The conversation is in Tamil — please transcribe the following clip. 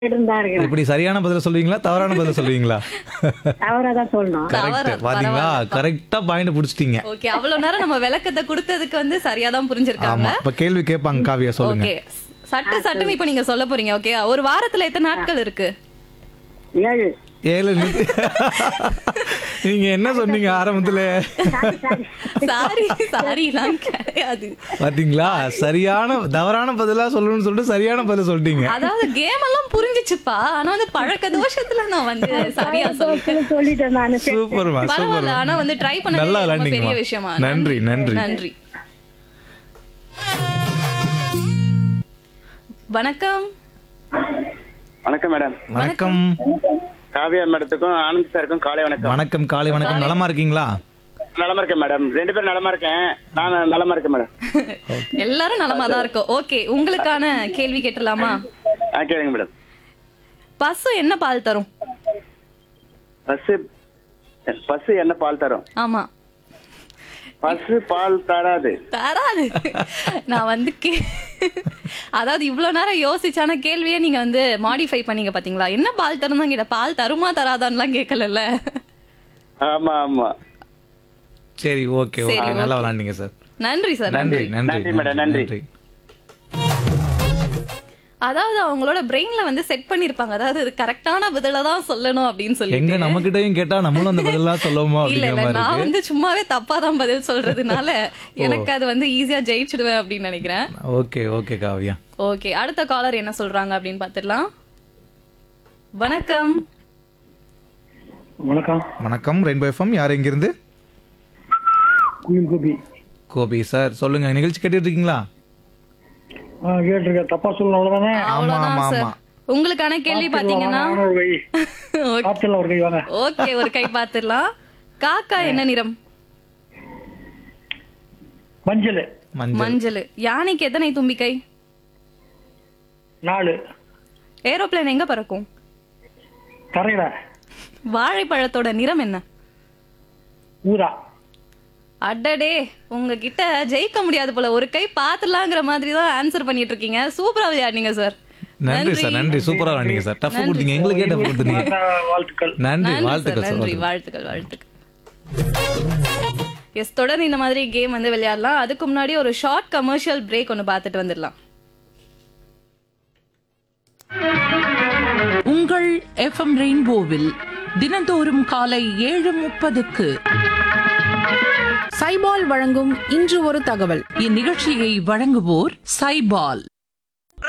இருந்தா இருக்கிறேன் இப்படி சரியான பதில சொல்லுவீங்களா தவறான பதில சொல்லுவீங்களா அவரா தான் சொல்லணும் கரெக்ட் தவறு, பாத்தீங்களா கரெக்டா பாயிண்ட் புடிச்சிட்டீங்க ஓகே அவ்வளவு நேரம் நம்ம விளக்கத்தை கொடுத்ததுக்கு வந்து சரியா தான் புரிஞ்சிருக்காங்க ஆமா இப்ப கேள்வி கேட்பாங்க காவியா சொல்லுங்க ஓகே சட்டு சட்டுன்னு இப்ப நீங்க சொல்ல போறீங்க ஓகே ஒரு வாரத்துல எத்தனை நாட்கள் இருக்கு ஏழு ஏழு நி- நீங்க என்ன சொன்னீங்க ஆரம்பத்துல சாரி சாரி எல்லாம் கிடையாது பாத்தீங்களா சரியான தவறான பதிலா சொல்லணும்னு சொல்லிட்டு சரியான பதில சொல்லிட்டீங்க அதாவது கேம் எல்லாம் புரிஞ்சுச்சுப்பா ஆனா வந்து பழக்க தோஷத்துல நான் வந்து சரியா சொல்லிட்டேன் சொல்லிட்டேன் நானு சூப்பர்மா பரவாயில்ல சூப்பர் ஆனா வந்து ட்ரை பண்ணது நல்லா ரொம்ப விளையாண்டீங்கம்மா. பெரிய விஷயமா நன்றி, நன்றி. நன்றி வணக்கம் வணக்கம் மேடம் வணக்கம் காவியா மேடத்துக்கும் ஆனந்த் சாருக்கும் காலை வணக்கம் வணக்கம் காலை வணக்கம் நலமா இருக்கீங்களா நலமா இருக்கேன் மேடம் ரெண்டு பேரும் நலமா இருக்கேன் நான் நலமா இருக்கேன் மேடம் எல்லாரும் நலமா தான் இருக்கோம் ஓகே உங்களுக்கான கேள்வி கேட்டலாமா ஆ கேளுங்க மேடம் பசு என்ன பால் தரும் பஸ் பஸ் என்ன பால் தரும் ஆமா பஸ் பால் தராது தராது நான் வந்து கே அதாவது இவ்வளவு நேரம் யோசிச்சான கேள்வியே நீங்க வந்து மாடிஃபை பண்ணீங்க பாத்தீங்களா என்ன பால் தரும் தான் கேட்ட பால் தருமா தராதான்லாம் கேட்கல ஆமா ஆமா சரி ஓகே சரி, ஓகே நல்லா okay. விளையாண்டீங்க சார் நன்றி சார் நன்றி நன்றி நன்றி நன்றி மேடம், நன்றி. அதாவது அவங்களோட பிரெயின்ல வந்து செட் பண்ணிருப்பாங்க அதாவது இது கரெக்டான பதில தான் சொல்லணும் அப்படின்னு சொல்லி எங்க நம்ம கிட்டயும் கேட்டா நம்மளும் அந்த பதிலாம் சொல்லுவோமா இல்ல அப்படிங்கிற இல்ல மாதிரி நான் இருக்கு வந்து சும்மாவே தப்பா தான் பதில் சொல்றதுனால எனக்கு அது வந்து ஈஸியா ஜெயிச்சிடுவேன் அப்படின்னு நினைக்கிறேன் ஓகே ஓகே காவியா ஓகே அடுத்த காலர் என்ன சொல்றாங்க அப்படின்னு பாத்துடலாம் வணக்கம் வணக்கம் வணக்கம் ரெயின்போ எஃப்எம் யார் எங்கிருந்து குயில் கோபி கோபி சார் சொல்லுங்க நிகழ்ச்சி கேட்டுட்டு இருக்கீங்களா ஆ கேட்டிருக்கேன் தப்பா சொல்லணும் அவ்வளவுதானே ஆமா அவ்வளவுதான் ஆமா சார் ஆமா உங்களுக்கான கேள்வி பாத்தீங்கன்னா வாங்க, ஒரு கை காத்துல ஒரு கை வாங்க ஓகே ஒரு கை பாத்துடலாம் காக்கா என்ன நிறம் மஞ்சள் மஞ்சள் மஞ்சள் யானைக்கு எத்தனை தும்பிக்கை நாலு ஏரோப்ளேன் எங்க பறக்கும் தரையில வாழைப்பழத்தோட நிறம் என்ன ஊதா அடடே உங்ககிட்ட ஜெயிக்க முடியாது போல ஒரு கை பாத்துலாங்கிற மாதிரி தான் ஆன்சர் பண்ணிட்டு இருக்கீங்க சூப்பரா விளையாடுனீங்க சார் நன்றி சார் நன்றி சூப்பரா விளையாண்டீங்க சார் டஃப் கொடுத்தீங்க எங்களுக்கே டஃப் கொடுத்தீங்க அந்த வாழ்த்துக்கள் நன்றி நன்றி சார் வாழ்த்துக்கள் நன்றி சார் வாழ்த்துக்கள் வாழ்த்துக்கள் எஸ் தொடர்ந்து இந்த மாதிரி கேம் வந்து விளையாடலாம் அதுக்கு முன்னாடி ஒரு ஷார்ட் கமர்ஷியல் பிரேக் ஒன்னு பார்த்துட்டு வந்துடலாம் உங்கள் எஃப்எம் ரெயின்போவில் தினந்தோறும் காலை ஏழு முப்பதுக்கு சைபால் வழங்கும் இன்று ஒரு தகவல் இந்நிகழ்ச்சியை வழங்குவோர் சைபால்